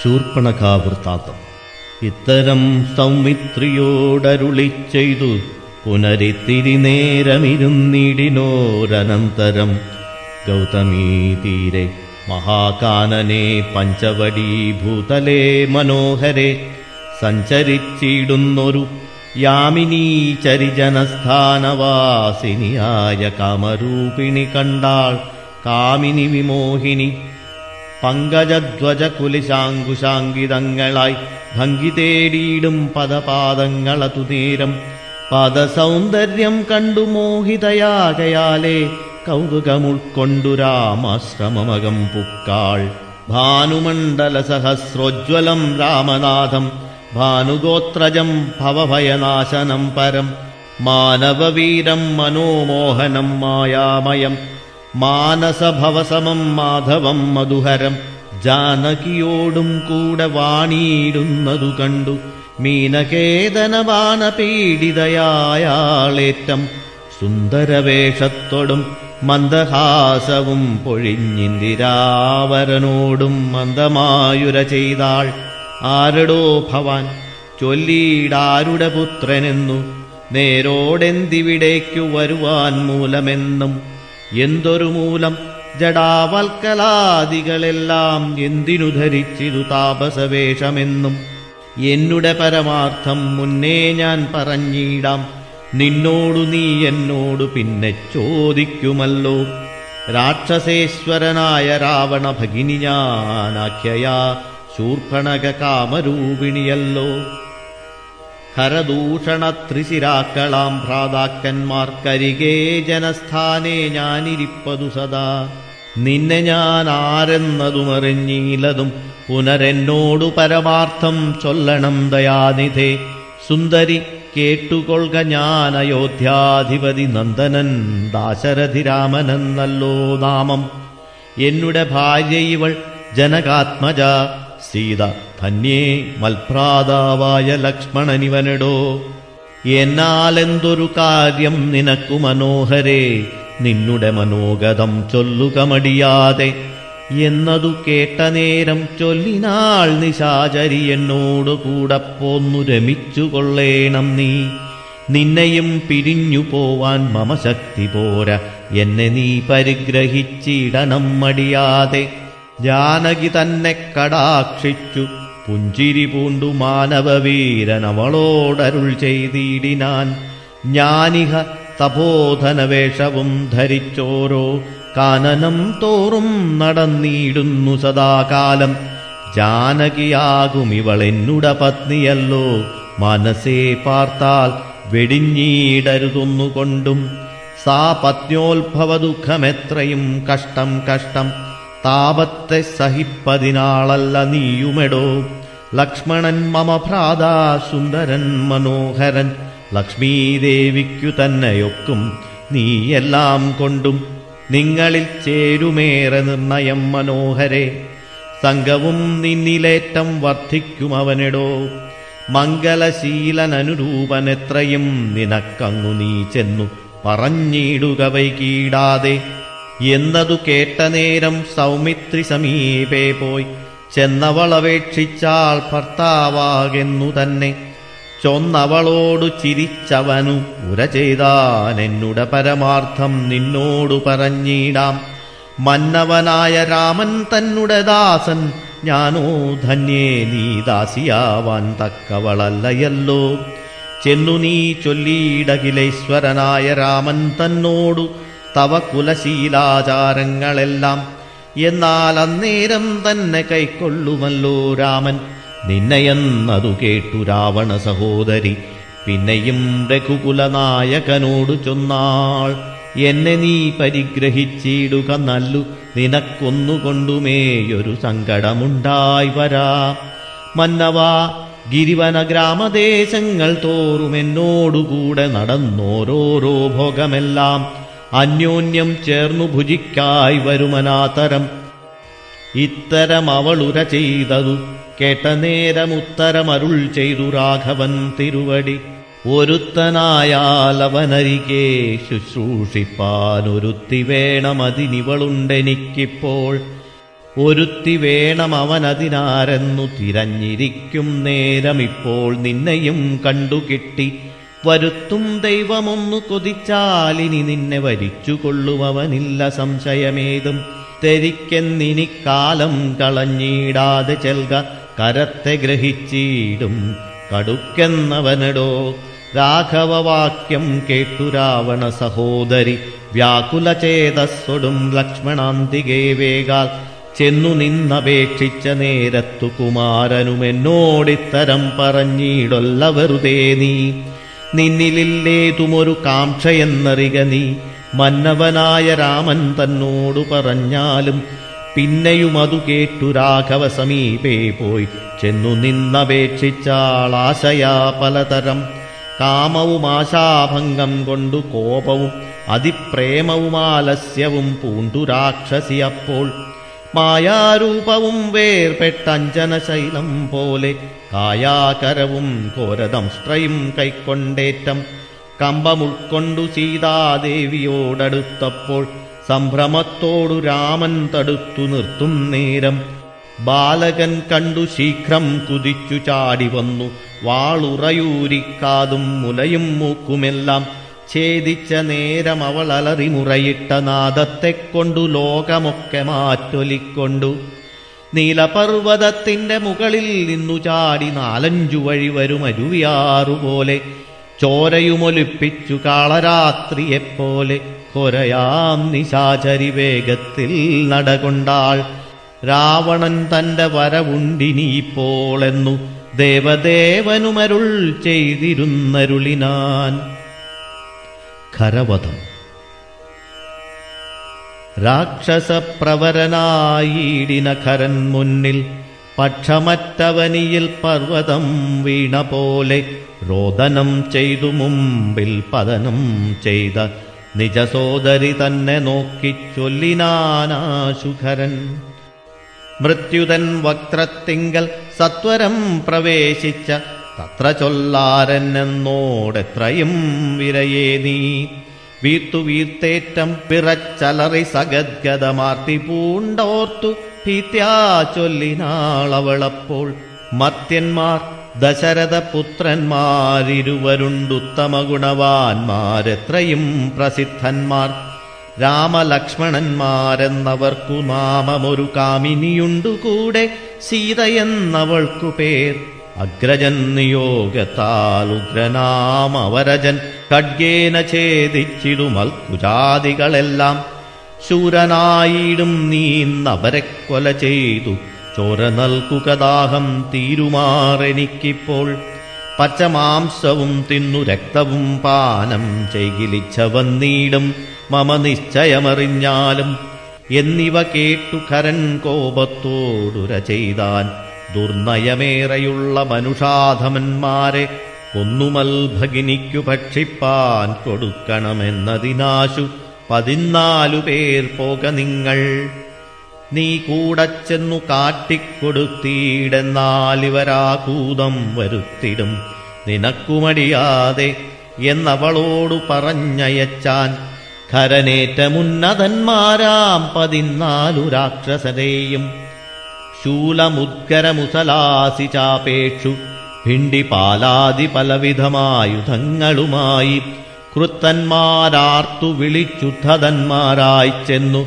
ശൂർപ്പണഖാവൃത്താന്തം ഇത്തരം സൗമിത്രിയോടരുളി ചെയ്തു പുനരിത്തിരി നേരമിരുന്നിടിനോരനന്തരം ഗൗതമീ തീരെ മഹാകാനനെ പഞ്ചവടി ഭൂതലേ മനോഹരെ സഞ്ചരിച്ചിടുന്നൊരു യാമിനീ ചരിജനസ്ഥാനവാസിനിയായ കാമരൂപിണി കണ്ടാൾ കാമിനി വിമോഹിനി പങ്കജധ്വജ കുലിശാങ്കുശാങ്കിതങ്ങളായി ഭംഗി തേടിയിടും പദപാദങ്ങളതു നേരം പദസൗന്ദര്യം കണ്ടു മോഹിതയാകയാലേ കൗതുകമുൾക്കൊണ്ടു രാമാശ്രമമകം പുക്കാൾ ഭാനുമണ്ഡല സഹസ്രോജ്വലം രാമനാഥം ഭാനുഗോത്രജം ഭവഭയനാശനം പരം മാനവവീരം മനോമോഹനം മായാമയം മാനസഭവസമം മാധവം മധുഹരം ജാനകിയോടും കൂടെ വാണിയിടുന്നതു കണ്ടു മീനകേതനവാന പീഡിതയായാളേറ്റം സുന്ദരവേഷത്തോടും മന്ദഹാസവും പൊഴിഞ്ഞിന്ദിരാവരനോടും മന്ദമായുര ചെയ്താൾ ആരടോ ഭവാൻ ചൊല്ലീടാരുടെ പുത്രനെന്നു നേരോടെന്തിവിടേക്കു വരുവാൻ മൂലമെന്നും എന്തൊരു മൂലം ജടാവൽക്കലാദികളെല്ലാം എന്തിനു ധരിച്ചിതു താപസവേഷമെന്നും എന്നുടെ പരമാർത്ഥം മുന്നേ ഞാൻ പറഞ്ഞിടാം നിന്നോടു നീ എന്നോടു പിന്നെ ചോദിക്കുമല്ലോ രാക്ഷസേശ്വരനായ രാവണ ഭഗിനി ഞാനാഖ്യയാ ശൂർപ്പണക കാമരൂപിണിയല്ലോ ഹരദൂഷണത്രിശിരാക്കളാം ഭ്രാതാക്കന്മാർക്കരികേ ജനസ്ഥാനേ ഞാനിരിപ്പതു സദാ നിന്നെ ഞാൻ ആരെന്നതുമറിഞ്ഞീലതും പുനരെന്നോടു പരമാർത്ഥം ചൊല്ലണം ദയാനിധേ സുന്ദരി കേട്ടുകൊള്ളുക ഞാൻ അയോധ്യാധിപതി നന്ദനൻ ദാശരഥിരാമനെന്നല്ലോ നാമം എന്നുടെ ഭാര്യ ഇവൾ ജനകാത്മജ സീത ധന്യേ മൽഭ്രാതാവായ ലക്ഷ്മണനിവനെടോ എന്നാലെന്തൊരു കാര്യം നിനക്കു മനോഹരേ നിന്നുടെ മനോഗതം ചൊല്ലുക മടിയാതെ എന്നതു കേട്ട നേരം ചൊല്ലിനാൾ നിശാചരി എന്നോടു കൂടെ പോന്നു രമിച്ചു കൊള്ളേണം നീ നിന്നെയും പിരിഞ്ഞു പോവാൻ മമ ശക്തി പോര എന്നെ നീ പരിഗ്രഹിച്ചിടണം മടിയാതെ ജാനകി തന്നെ കടാക്ഷിച്ചു പുഞ്ചിരി പൂണ്ടു മാനവവീരനവളോടരുൾ ചെയ്തിടിനാൻ ഞാനിഹ തപോധനവേഷവും ധരിച്ചോരോ കാനനം തോറും നടന്നിടുന്നു സദാകാലം ജാനകിയാകും ഇവളെന്നുട പത്നിയല്ലോ മനസ്സേ പാർത്താൽ വെടിഞ്ഞീടരുതൊന്നുകൊണ്ടും സാ പത്നോത്ഭവ ദുഃഖമെത്രയും കഷ്ടം കഷ്ടം താപത്തെ സഹിപ്പതിനാളല്ല നീയുമെടോ ലക്ഷ്മണൻ മമ ഭ്രാതാ സുന്ദരൻ മനോഹരൻ ലക്ഷ്മീദേവിക്കു തന്നെയൊക്കും നീയെല്ലാം കൊണ്ടും നിങ്ങളിൽ ചേരുമേറെ നിർണയം മനോഹരെ സംഘവും നിന്നിലേറ്റം വർദ്ധിക്കും അവനെടോ മംഗലശീലനനുരൂപനെത്രയും നിനക്കങ്ങു നീ ചെന്നു പറഞ്ഞിടുക വൈകീടാതെ എന്നതു കേട്ട നേരം സൗമിത്രി സമീപേ പോയി ചെന്നവളപേക്ഷിച്ചാൾ ഭർത്താവാകെന്നു തന്നെ ചൊന്നവളോടു ചിരിച്ചവനു ഉര ചെയ്താൻ എന്നുടെ പരമാർത്ഥം നിന്നോടു പറഞ്ഞിടാം മന്നവനായ രാമൻ തന്നുടെ ദാസൻ ഞാനോ ധന്യേ നീ ദാസിയാവാൻ തക്കവളല്ലയല്ലോ ചെന്നു നീ ചൊല്ലിയിടകിലേശ്വരനായ രാമൻ തന്നോടു തവ കുലശീലാചാരങ്ങളെല്ലാം എന്നാൽ അന്നേരം തന്നെ കൈക്കൊള്ളുമല്ലോ രാമൻ നിന്നെയെന്നതു കേട്ടു രാവണ സഹോദരി പിന്നെയും രഘുകുലനായകനോടു ചൊന്നാൾ എന്നെ നീ പരിഗ്രഹിച്ചിടുക നല്ലു നിനക്കൊന്നുകൊണ്ടുമേയൊരു സങ്കടമുണ്ടായി വരാ മന്നവാ ഗിരിവന ഗ്രാമദേശങ്ങൾ തോറും എന്നോടുകൂടെ നടന്നോരോരോ ഭോഗമെല്ലാം അന്യോന്യം ചേർന്നു ഭുജിക്കായി വരുമനാതരം ഇത്തരം അവളുര ചെയ്തതു കേട്ട നേരം ഉത്തരമരുൾ ചെയ്തു രാഘവൻ തിരുവടി ഒരുത്തനായാൽ അവനരികെ ശുശ്രൂഷിപ്പാൻ ഒരുത്തി വേണമതിനിവളുണ്ടെനിക്കിപ്പോൾ ഒരുത്തി വേണം അവനതിനാരെന്നു തിരഞ്ഞിരിക്കും നേരമിപ്പോൾ നിന്നെയും കണ്ടുകിട്ടി വരുത്തും ദൈവമൊന്നു കൊതിച്ചാലിനി നിന്നെ വരിച്ചുകൊള്ളുമവനില്ല സംശയമേതും തെരിക്കെന്നിനി കാലം കളഞ്ഞിടാതെ ചെൽക കരത്തെ ഗ്രഹിച്ചിടും കടുക്കെന്നവനടോ രാഘവവാക്യം കേട്ടു രാവണ സഹോദരി വ്യാകുലചേതസ്സൊടും ലക്ഷ്മണാന്തികേ വേഗാൽ ചെന്നു നിന്നപേക്ഷിച്ച നേരത്തു കുമാരനുമെന്നോടിത്തരം പറഞ്ഞിടൊല്ല വെറുതെ നീ നിന്നിലില്ലേതുമൊരു കാംക്ഷയെന്നറിക നീ മന്നവനായ രാമൻ തന്നോടു പറഞ്ഞാലും പിന്നെയും അതു കേട്ടു രാഘവ സമീപേ പോയി ചെന്നു നിന്നപേക്ഷിച്ചാളാശയാ പലതരം കാമവും ആശാഭംഗം കൊണ്ടു കോപവും അതിപ്രേമവും ആലസ്യവും പൂണ്ടു രാക്ഷസി അപ്പോൾ മായാരൂപവും വേർപെട്ടഞ്ജനശൈലം പോലെ കായാകരവും ഘോരദംഷ്ട്രയും കൈക്കൊണ്ടേറ്റം കമ്പമുൾക്കൊണ്ടു സീതാദേവിയോടടുത്തപ്പോൾ സംഭ്രമത്തോടു രാമൻ തടുത്തു നിർത്തും നേരം ബാലകൻ കണ്ടു ശീഘ്രം കുതിച്ചു ചാടി വന്നു വാളുറയൂരിക്കാതും മുലയും മൂക്കുമെല്ലാം ഛേദിച്ച നേരം അവൾ അലറി മുറയിട്ട നാദത്തെക്കൊണ്ടു ലോകമൊക്കെ മാറ്റൊലിക്കൊണ്ടു നീലപർവ്വതത്തിന്റെ മുകളിൽ നിന്നു ചാടി നാലഞ്ചു വഴി വരും അരുവിയാറുപോലെ ചോരയുമൊലിപ്പിച്ചു കാളരാത്രിയെപ്പോലെ കൊരയാം നിശാചരി വേഗത്തിൽ നടകൊണ്ടാൾ രാവണൻ തന്റെ വരവുണ്ടിനിപ്പോളെന്നു ദേവദേവനുമരുൾ ചെയ്തിരുന്നരുളിനാൻ ഖരവധം രാക്ഷസപ്രവരനായിടിന ഖരൻ മുന്നിൽ പക്ഷമറ്റവനിയിൽ പർവ്വതം വീണ പോലെ രോദനം ചെയ്തു മുമ്പിൽ പതനം ചെയ്ത നിജസോദരി തന്നെ നോക്കിച്ചൊല്ലിനാനാശുഖരൻ മൃത്യുതൻ വക്രത്തിങ്കൽ സത്വരം പ്രവേശിച്ച തത്ര ചൊല്ലാരെന്നോടെത്രയും വിരയേ നീ വീർത്തു വീർത്തേറ്റം പിറച്ചലറി സഗദ്ഗതമാർത്തി പൂണ്ടോർത്തു ഭീത്യാ ചൊല്ലിനാളവളപ്പോൾ മർത്യന്മാർ ദശരഥ പുത്രന്മാരിരുവരുണ്ടുത്തമ ഗുണവാന്മാരെത്രയും പ്രസിദ്ധന്മാർ രാമലക്ഷ്മണന്മാരെന്നവർക്കു നാമമൊരു കാമിനിയുണ്ടു കൂടെ സീതയെന്നവൾക്കു പേർ അഗ്രജൻ നിയോഗത്താൽ ഉഗ്രനാം അവരജൻ ഖഡ്ഗേന ഛേദിച്ചിടുമൽക്കുജാതികളെല്ലാം ശൂരനായിടും നീന്നവരെ കൊല ചെയ്തു ചോര നൽകുകദാഹം തീരുമാറെനിക്കിപ്പോൾ പച്ചമാംസവും തിന്നു രക്തവും പാനം ചെയ്കിലിച്ച വന്നീടും മമ നിശ്ചയമറിഞ്ഞാലും എന്നിവ കേട്ടു ഖരൻ കോപത്തോടുര ചെയ്താൻ ദുർനയമേറെയുള്ള മനുഷാധമന്മാരെ ഒന്നുമൽ ഭഗിനിക്കു ഭക്ഷിപ്പാൻ കൊടുക്കണമെന്നതിനാശു പതിനാലു പേർ പോക നിങ്ങൾ നീ കൂടച്ചെന്നു കാട്ടിക്കൊടുത്തിയിടെന്നാലിവരാകൂതം വരുത്തിടും നിനക്കുമടിയാതെ എന്നവളോടു പറഞ്ഞയച്ചാൻ ഖരനേറ്റമുന്നതന്മാരാം പതിനാലു രാക്ഷസരെയും ശൂലമുദ്ഗരമുസലാസി ചാപേക്ഷു ഭിണ്ടിപാലാദി പലവിധമായുധങ്ങളുമായി കൃത്തന്മാരാർത്തു വിളിച്ചുദ്ധതന്മാരായി ചെന്നു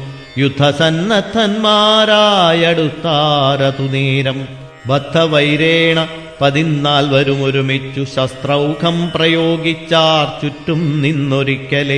യുദ്ധസന്നദ്ധന്മാരായടുത്താരതു നേരം ബദ്ധവൈരേണ പതിനാൽ വരുമൊരുമിച്ചു ശസ്ത്രൗഖം പ്രയോഗിച്ചാർ ചുറ്റും നിന്നൊരിക്കലേ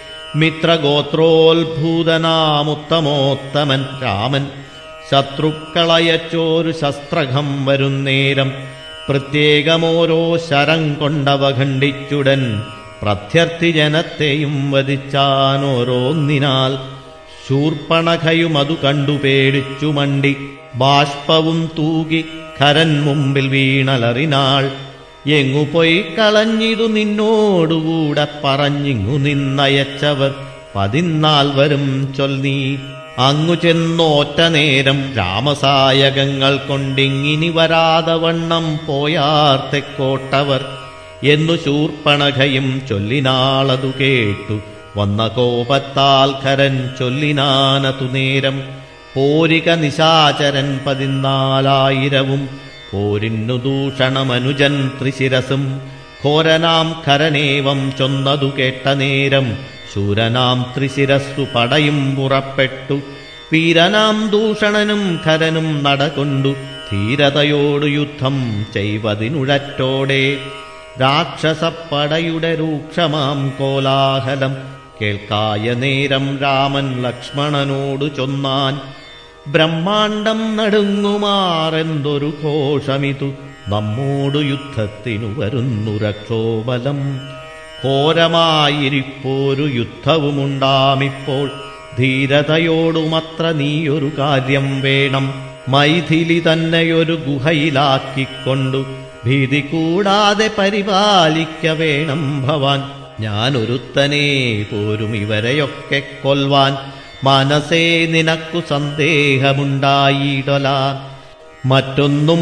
മിത്രഗോത്രോത്ഭൂതനാമുത്തമോത്തമൻ രാമൻ ശത്രുക്കളയച്ചോരു ശസ്ത്രഘം വരുന്നേരം പ്രത്യേകമോരോ ശരം കൊണ്ടവ ഖണ്ഡിച്ചുടൻ പ്രത്യർത്ഥി ജനത്തെയും വധിച്ചാനോരോന്നിനാൽ ശൂർപ്പണഖയും അതു കണ്ടു പേടിച്ചു മണ്ടി ബാഷ്പവും തൂകി ഖരൻ മുമ്പിൽ വീണലറിനാൾ എങ്ങു പോയി കളഞ്ഞിതു നിന്നോടുകൂടെ പറഞ്ഞിങ്ങു നിന്നയച്ചവർ പതിനാൽ വരും ചൊല്ലീ അങ്ങു ചെന്നോറ്റ നേരം രാമസായകങ്ങൾ കൊണ്ടിങ്ങിനി വരാതെ വണ്ണം പോയാർ തെക്കോട്ടവർ എന്നു ശൂർപ്പണഖയും ചൊല്ലിനാളതു കേട്ടു വന്ന കോപത്താൽ ഖരൻ ചൊല്ലിനാനതു നേരം പോരിക നിശാചരൻ പതിനാലായിരവും പോരിന്നു ദൂഷണമനുജൻ ത്രിശിരസും ഘോരനാം ഖരനേവം ചൊന്നതു കേട്ട നേരം ശൂരനാം ത്രിശിരസ്സു പടയും പുറപ്പെട്ടു വീരനാം ദൂഷണനും ഖരനും നടകൊണ്ടു ധീരതയോടു യുദ്ധം ചെയ്വതിനുഴറ്റോടെ രാക്ഷസപ്പടയുടെ രൂക്ഷമാം കോലാഹലം കേൾക്കായ നേരം രാമൻ ലക്ഷ്മണനോടു ചൊന്നാൻ ബ്രഹ്മാണ്ടം നടുങ്ങുമാറെന്തൊരു ഘോഷമിതു നമ്മോടു യുദ്ധത്തിനു വരുന്നു രക്ഷോബലം ഘോരമായിരിപ്പോരു യുദ്ധവുമുണ്ടാമിപ്പോൾ ധീരതയോടുമത്ര നീയൊരു കാര്യം വേണം മൈഥിലി തന്നെയൊരു ഗുഹയിലാക്കിക്കൊണ്ടു ഭീതി കൂടാതെ പരിപാലിക്ക വേണം ഭവാൻ ഞാനൊരുത്തനെ പോരും ഇവരെയൊക്കെ കൊൽവാൻ മനസ്സേ നിനക്കു സന്ദേഹമുണ്ടായിടല മറ്റൊന്നും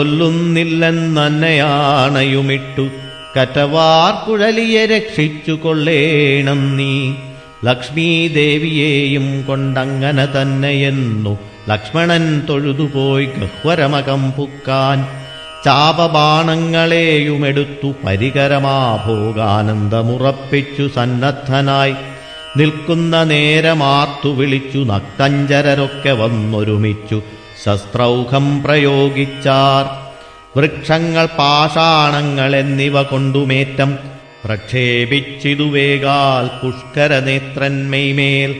ചൊല്ലുന്നില്ലെന്നന്നെയാണയുമിട്ടു കറ്റവാർ കുഴലിയെ രക്ഷിച്ചു കൊള്ളേണം നീ ലക്ഷ്മീദേവിയെയും കൊണ്ടങ്ങനെ തന്നെയെന്നു ലക്ഷ്മണൻ തൊഴുതുപോയി ഗഹ്വരമകം പുക്കാൻ ചാപബാണങ്ങളെയുമെടുത്തു പരികരമാഭോഗാനന്ദമുറപ്പിച്ചു സന്നദ്ധനായി നിൽക്കുന്ന നേരമാർത്തു വിളിച്ചു നക്തഞ്ചരരൊക്കെ വന്നൊരുമിച്ചു ശസ്ത്രൗഘം പ്രയോഗിച്ചാർ വൃക്ഷങ്ങൾ പാഷാണങ്ങൾ എന്നിവ കൊണ്ടുമേറ്റം പ്രക്ഷേപിച്ചിതുവേകാൽ പുഷ്കരനേത്രന്മേമേൽ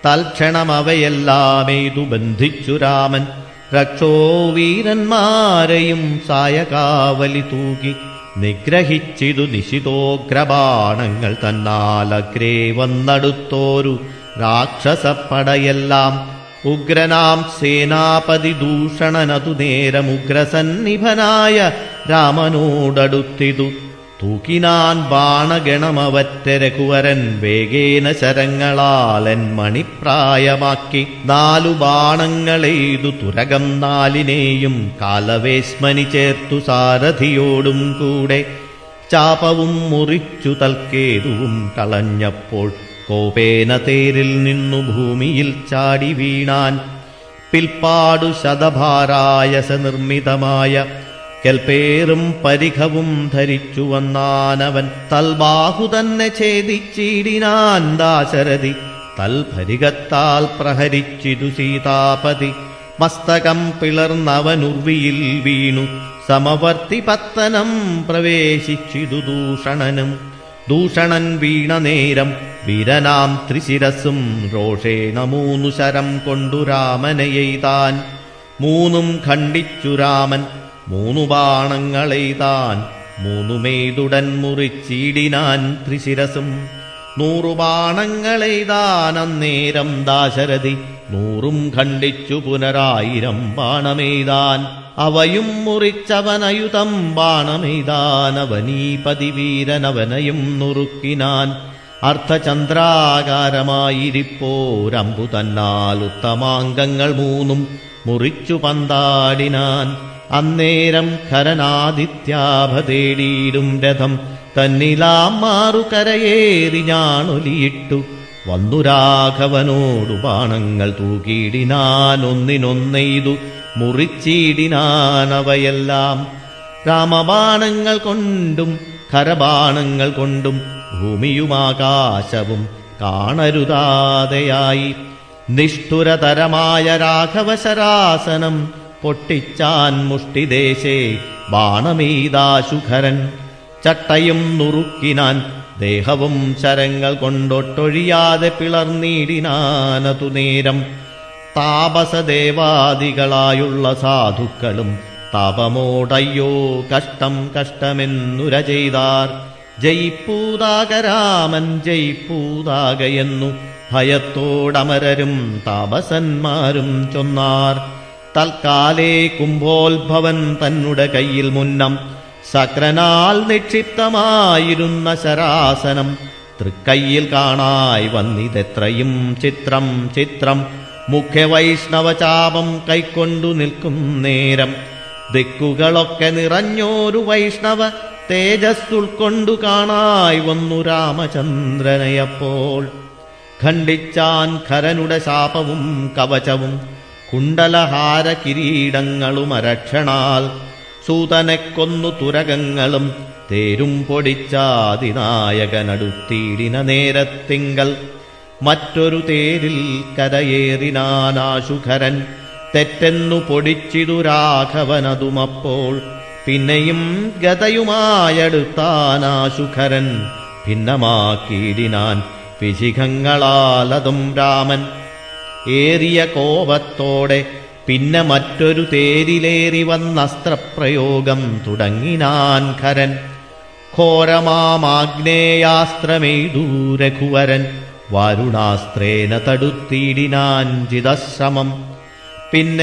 തൽക്ഷണമവയെല്ലാമെയ്തു ബന്ധിച്ചു രാമൻ രക്ഷോ വീരന്മാരെയും സായകാവലി തൂകി നിഗ്രഹിച്ചിതു നിശിതോഗ്രബാണങ്ങൾ തന്നാലഗ്രേ വന്നടുത്തോരു രാക്ഷസപ്പടയെല്ലാം ഉഗ്രനാം സേനാപതി ദൂഷണനതു നേരം ഉഗ്രസന്നിഭനായ രാമനോടടുത്തിതു തൂക്കിനാൻ ബാണഗണമവറ്റ രഘുവരൻ വേഗേന ശരങ്ങളാലൻ മണിപ്രായമാക്കി നാലു ബാണങ്ങളെയ്തു തുരകം നാലിനെയും കാലവേശ്മനി ചേർത്തു സാരഥിയോടും കൂടെ ചാപവും മുറിച്ചു തൽക്കേതുവും കളഞ്ഞപ്പോൾ കോപേന തേരിൽ നിന്നു ഭൂമിയിൽ ചാടി വീണാൻ പിൽപ്പാടു ശതഭാരായസ നിർമ്മിതമായ കെൽപ്പേറും പരിഘവും ധരിച്ചു വന്നാനവൻ തൽബാഹു തന്നെ ഛേദിച്ചിടിനാൻ ദാശരഥി തൽഭരികത്താൽ പ്രഹരിച്ചിതു സീതാപതി മസ്തകം പിളർന്നവനുർവിയിൽ വീണു സമവർത്തി പത്തനം പ്രവേശിച്ചിതു ദൂഷണനും ദൂഷണൻ വീണ നേരം വീരനാം ത്രിശിരസും രോഷേണ മൂന്നു ശരം കൊണ്ടു രാമനെയ്താൻ മൂന്നും ഖണ്ഡിച്ചു രാമൻ മൂന്നു ബാണങ്ങളെയ്താൻ മൂന്നുമേതുടൻ മുറിച്ചിടിനാൻ ത്രിശിരസും നൂറു ബാണങ്ങളെയ്താൻ അന്നേരം ദാശരഥി നൂറും ഖണ്ഡിച്ചു പുനരായിരം ബാണമെയ്താൻ അവയും മുറിച്ചവനയുതം ബാണമെയ്താൻ അവനീപതി വീരനവനയും നുറുക്കിനാൻ അർത്ഥചന്ദ്രാകാരമായിരിപ്പോരമ്പു തന്നാൽ ഉത്തമാംഗങ്ങൾ മൂന്നും മുറിച്ചു പന്താടിനാൻ അന്നേരം ഖരനാദിത്യാഭതേടിയിടും രഥം തന്നിലാം മാറു കരയേറി ഞാണൊലിയിട്ടു വന്നു രാഘവനോടു ബാണങ്ങൾ തൂക്കിയിടിനാൻ ഒന്നിനൊന്നെയ്തു മുറിച്ചിടിനാനവയെല്ലാം രാമബാണങ്ങൾ കൊണ്ടും ഖരബാണങ്ങൾ കൊണ്ടും ഭൂമിയുമാകാശവും കാണരുതാതെയായി നിഷ്ഠുരതരമായ രാഘവശരാസനം പൊട്ടിച്ചാൻ മുഷ്ടിദേശേ ബാണമീതാശുഖരൻ ചട്ടയും നുറുക്കിനാൻ ദേഹവും ശരങ്ങൾ കൊണ്ടൊട്ടൊഴിയാതെ പിളർന്നിടിനാനതു നേരം താപസദേവാദികളായുള്ള സാധുക്കളും താപമോടയ്യോ കഷ്ടം കഷ്ടമെന്നുര ചെയ്താർ ജയിപ്പൂതാകരാമൻ ജയിപ്പൂതാകയെന്നു ഭയത്തോടമരരും താപസന്മാരും ചൊന്നാർ തൽക്കാലേ കുംഭോത്ഭവൻ തന്നുടെ കയ്യിൽ മുന്നം സക്രനാൽ നിക്ഷിപ്തമായിരുന്ന ശരാസനം തൃക്കയ്യിൽ കാണായി വന്നിതെത്രയും ചിത്രം ചിത്രം മുഖ്യവൈഷ്ണവചാപം കൈക്കൊണ്ടു നിൽക്കും നേരം ദിക്കുകളൊക്കെ നിറഞ്ഞോരു വൈഷ്ണവ തേജസ്സുൾക്കൊണ്ടു കാണായി വന്നു രാമചന്ദ്രനെയപ്പോൾ ഖണ്ഡിച്ചാൻ ഖരനുടെ ശാപവും കവചവും കുണ്ടലഹാര കിരീടങ്ങളും അരക്ഷണാൽ സൂതനെ കൊന്നു തുരകങ്ങളും തേരും പൊടിച്ചാതിനായകനടുത്തീടിന നേരത്തിങ്കൽ മറ്റൊരു തേരിൽ കരയേറിനാനാശുഖരൻ തെറ്റെന്നു പൊടിച്ചിതു രാഘവനതുമപ്പോൾ പിന്നെയും ഗതയുമായടുത്താനാശുഖരൻ ഭിന്നമാക്കിയിടിനാൻ വിശിഖങ്ങളാലതും രാമൻ ഏറിയ കോപത്തോടെ പിന്നെ മറ്റൊരു തേരിലേറി വന്നസ്ത്രപ്രയോഗം തുടങ്ങിനാൻ ഖരൻ ഘോരമാമാഗ്നേയാസ്ത്രമെയ്തു രഘുവരൻ വാരുണാസ്ത്രേന തടുത്തിടിനാൻ ചിതശ്രമം പിന്നെ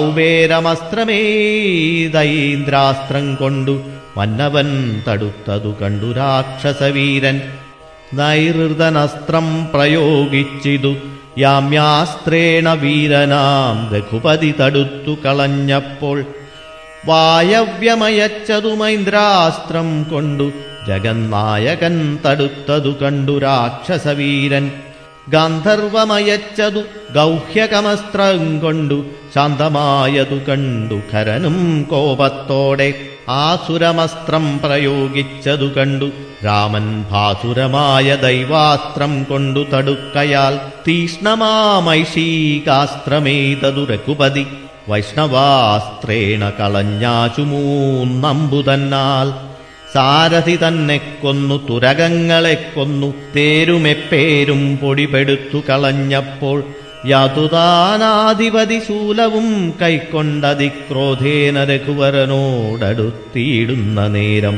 കൗബേരമസ്ത്രമേതൈന്ദ്രാസ്ത്രം കൊണ്ടു മന്നവൻ തടുത്തതു കണ്ടു രാക്ഷസവീരൻ നൈർതനസ്ത്രം പ്രയോഗിച്ചിതു യാമ്യാസ്ത്രേണ വീരനാം രഘുപതി തടുത്തു കളഞ്ഞപ്പോൾ വായവ്യമയച്ചതു മൈന്ദ്രാസ്ത്രം കൊണ്ടു ജഗന്നായകൻ തടുത്തതു കണ്ടു രാക്ഷസവീരൻ ഗാന്ധർവമയച്ചതു ഗൗഹ്യകമസ്ത്രം കൊണ്ടു ശാന്തമായതു കണ്ടു ഖരനും കോപത്തോടെ ആസുരമസ്ത്രം പ്രയോഗിച്ചതു കണ്ടു രാമൻ ഭാസുരമായ ദൈവാസ്ത്രം കൊണ്ടു തടുക്കയാൽ തീഷ്ണമാമൈഷീകാസ്ത്രമേതതു രഘുപതി വൈഷ്ണവാസ്ത്രേണ കളഞ്ഞാചുമൂന്നമ്പുതന്നാൽ സാരഥി തന്നെ കൊന്നു തുരകങ്ങളെ കൊന്നു തേരുമെപ്പേരും പൊടിപെടുത്തു കളഞ്ഞപ്പോൾ യാതുതാനാധിപതി ശൂലവും കൈക്കൊണ്ടതിക്രോധേന രഘുവരനോടടുത്തിയിടുന്ന നേരം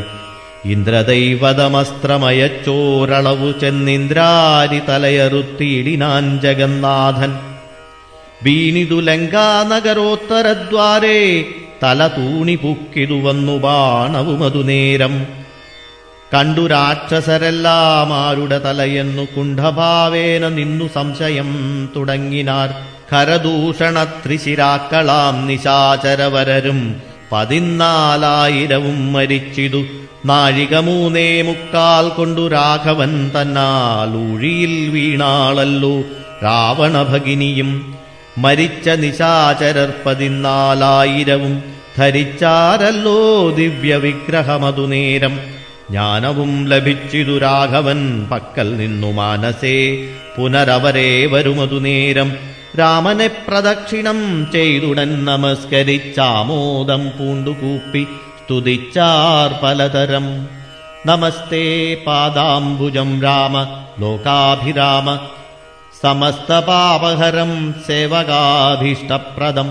ഇന്ദ്രദൈവതമസ്ത്രമയച്ചോരളവു ചെന്നിന്ദ്രാരി തലയറുത്തിയിടിനാൻ ജഗന്നാഥൻ വീണിതു ലങ്കാനഗരോത്തരദ്വാരേ തല തൂണി പുക്കിതു വന്നു ബാണവുമതു നേരം കണ്ടു രാക്ഷസരെല്ലാം ആരുടെ തലയെന്നു കുണ്ഠഭാവേന നിന്നു സംശയം തുടങ്ങിനാർ ഖരദൂഷണ ത്രിശിരാക്കളാം നിശാചരവരരും പതിനാലായിരവും മരിച്ചിതു നാഴിക മൂന്നേ മുക്കാൽ കൊണ്ടു രാഘവൻ തന്നാൽ ഊഴിയിൽ വീണാളല്ലോ രാവണഭഗിനിയും മരിച്ച നിശാചരർ പതിനാലായിരവും ധരിച്ചാരല്ലോ ദിവ്യവിഗ്രഹമതു നേരം ജ്ഞാനവും ലഭിച്ചിതു രാഘവൻ പക്കൽ നിന്നു മാനസേ പുനരവരെ വരുമതു നേരം രാമനെ പ്രദക്ഷിണം ചെയ്തുടൻ നമസ്കരിച്ചാമോദം പൂണ്ടുകൂപ്പി സ്തുതിച്ചാർ പലതരം നമസ്തേ പാദാംബുജം രാമ ലോകാഭിരാമ സമസ്തപാപഹരം സേവകാഭീഷ്ടപ്രദം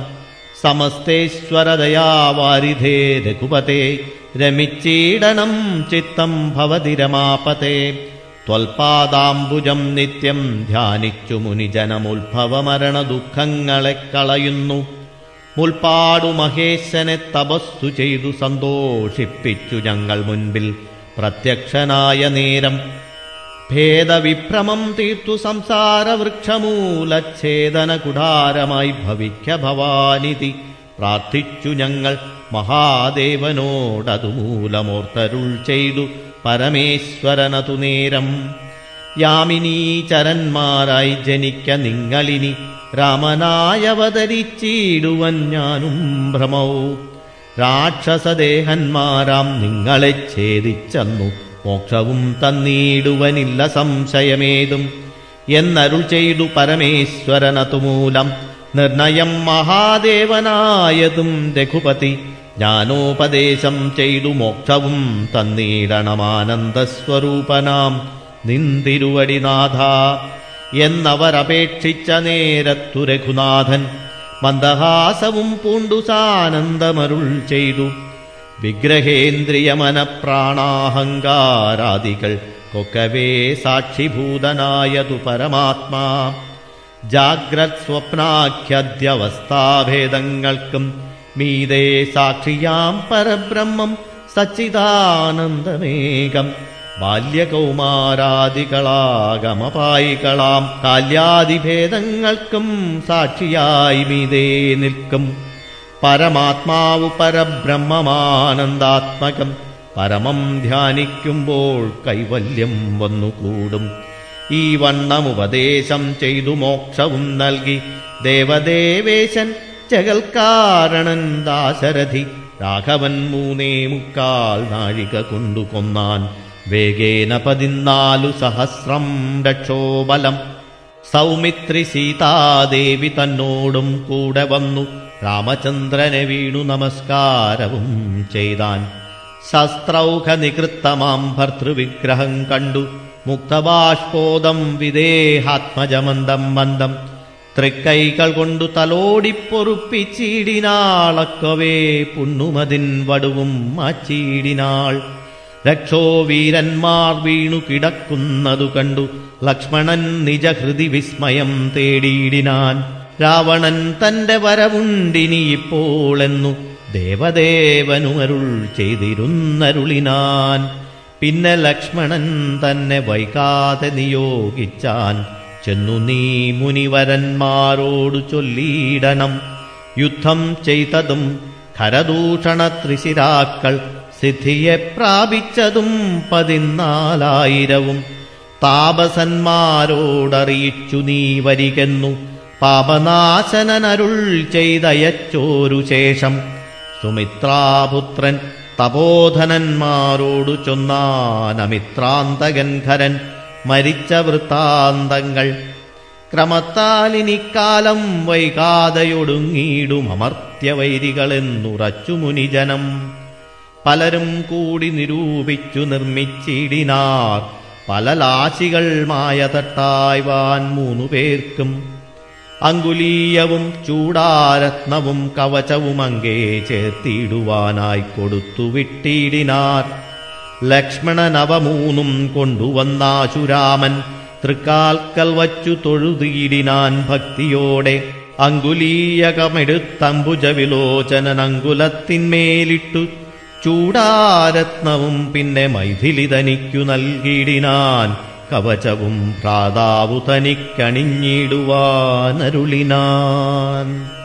സമസ്തേശ്വരദയാവാരിധേ രഘുപതേ രമിച്ചീടനം ചിത്തം ഭവതി രമാപതേ ത്വൽപാദാംബുജം നിത്യം ധ്യാനിച്ചു മുനിജനമുത്ഭവമരണ ദുഃഖങ്ങളെ കളയുന്നു മുൽപ്പാടു മഹേശനെ തപസ്സു ചെയ്തു സന്തോഷിപ്പിച്ചു ഞങ്ങൾ മുൻപിൽ പ്രത്യക്ഷനായ നേരം ഭേദവിഭ്രമം തീർത്തു സംസാര വൃക്ഷമൂലച്ഛേദന കുടാരമായി ഭവിക്ക ഭവാനിതി പ്രാർത്ഥിച്ചു ഞങ്ങൾ മഹാദേവനോടതു മൂലമോർത്തരുൾ ചെയ്തു പരമേശ്വരനതു നേരം യാമിനീ ചരന്മാരായി ജനിക്ക നിങ്ങളിനി രാമനായവതരിച്ചിടുവൻ ഞാനും ഭ്രമൗ രാക്ഷസദേഹന്മാരാം നിങ്ങളെ ഛേദിച്ചെന്നു മോക്ഷവും തന്നീടുവനില്ല സംശയമേതും എന്നരുൾ ചെയ്തു പരമേശ്വരനതുമൂലം നിർണയം മഹാദേവനായതും രഘുപതി ജ്ഞാനോപദേശം ചെയ്തു മോക്ഷവും തന്നീടണമാനന്ദസ്വരൂപനാം നിന്തിരുവടിനാഥ എന്നവരപേക്ഷിച്ച നേരത്തു രഘുനാഥൻ മന്ദഹാസവും പൂണ്ടു സാനന്ദമരുൾ ചെയ്തു വിഗ്രഹേന്ദ്രിയമനപ്രാണാഹങ്കാരാദികൾ കൊക്കവേ സാക്ഷിഭൂതനായതു പരമാത്മാ ജാഗ്രത് സ്വപ്നാഖ്യദ്യവസ്ഥാഭേദങ്ങൾക്കും മീതേ സാക്ഷിയാം പരബ്രഹ്മം സച്ചിദാനന്ദമേകം ബാല്യകൗമാരാദികളാഗമപായികളാം കാല്യാദിഭേദങ്ങൾക്കും സാക്ഷിയായി മീതേ നിൽക്കും പരമാത്മാവു പരബ്രഹ്മമാനന്ദാത്മകം പരമം ധ്യാനിക്കുമ്പോൾ കൈവല്യം വന്നുകൂടും ഈ വണ്ണമുപദേശം ചെയ്തു മോക്ഷവും നൽകി ദേവദേവേശൻ ജഗൽക്കാരണൻ ദാശരഥി രാഘവൻ മൂന്നേ മുക്കാൽ നാഴിക കൊണ്ടു കൊന്നാൻ വേഗേന പതിനാലു സഹസ്രം രക്ഷോബലം സൗമിത്രി സീതാദേവി തന്നോടും കൂടെ വന്നു രാമചന്ദ്രനെ വീണു നമസ്കാരവും ചെയ്താൻ ശസ്ത്രൗഘ നികൃത്തമാം ഭർത്തൃവിഗ്രഹം കണ്ടു മുക്തബാഷ്പോദം വിദേഹാത്മജമന്ദം മന്ദം തൃക്കൈകൾ കൊണ്ടു തലോടിപ്പൊറുപ്പിച്ചിടിനാളക്കവേ പുണ്ണുമതിൻ വടുവും മാച്ചിടിനാൾ രക്ഷോവീരന്മാർ വീണു കിടക്കുന്നതു കണ്ടു ലക്ഷ്മണൻ നിജഹൃതി വിസ്മയം തേടിയിടിനാൻ രാവണൻ തന്റെ വരവുണ്ടിനി ഇപ്പോളെന്നു ദേവദേവനുമരുൾ ചെയ്തിരുന്നരുളിനാൻ പിന്നെ ലക്ഷ്മണൻ തന്നെ വൈകാതെ നിയോഗിച്ചാൻ ചെന്നു നീ മുനിവരന്മാരോടു ചൊല്ലിയിടണം യുദ്ധം ചെയ്തതും ഖരദൂഷണ ത്രിശിരാക്കൾ സിദ്ധിയെ പ്രാപിച്ചതും പതിനാലായിരവും താപസന്മാരോടറിയിച്ചു നീ വരികെന്നു പാപനാശനനരുൾ ചെയ്തയച്ചോരു ശേഷം സുമിത്രാപുത്രൻ തപോധനന്മാരോടു ചൊന്നാനമിത്രാന്തകൻ ഖരൻ മരിച്ച വൃത്താന്തങ്ങൾ ക്രമത്താലിനിക്കാലം വൈകാതെയൊടുങ്ങിയിടും അമർത്യവൈരികളെന്നുറച്ചു മുനിജനം പലരും കൂടി നിരൂപിച്ചു നിർമ്മിച്ചിടിനാർ പല ലാശികൾ മായ തട്ടായ്വാൻ മൂന്നു പേർക്കും അങ്കുലീയവും ചൂടാരത്നവും കവചവും അങ്കേ ചേർത്തിടുവാനായി കൊടുത്തു വിട്ടിടിനാർ ലക്ഷ്മണനവ മൂന്നും കൊണ്ടുവന്നാശുരാമൻ തൃക്കാൽക്കൽ വച്ചു തൊഴുതിയിടിനാൻ ഭക്തിയോടെ അങ്കുലീയകമെടുത്തമ്പുജവിലോചനൻ അങ്കുലത്തിന്മേലിട്ടു ചൂടാരത്നവും പിന്നെ മൈഥിലി തനിക്കു നൽകിയിടിനാൻ കവചവും ഭ്രാതാവു തനിക്കണിഞ്ഞിടുവാനരുളിനാൻ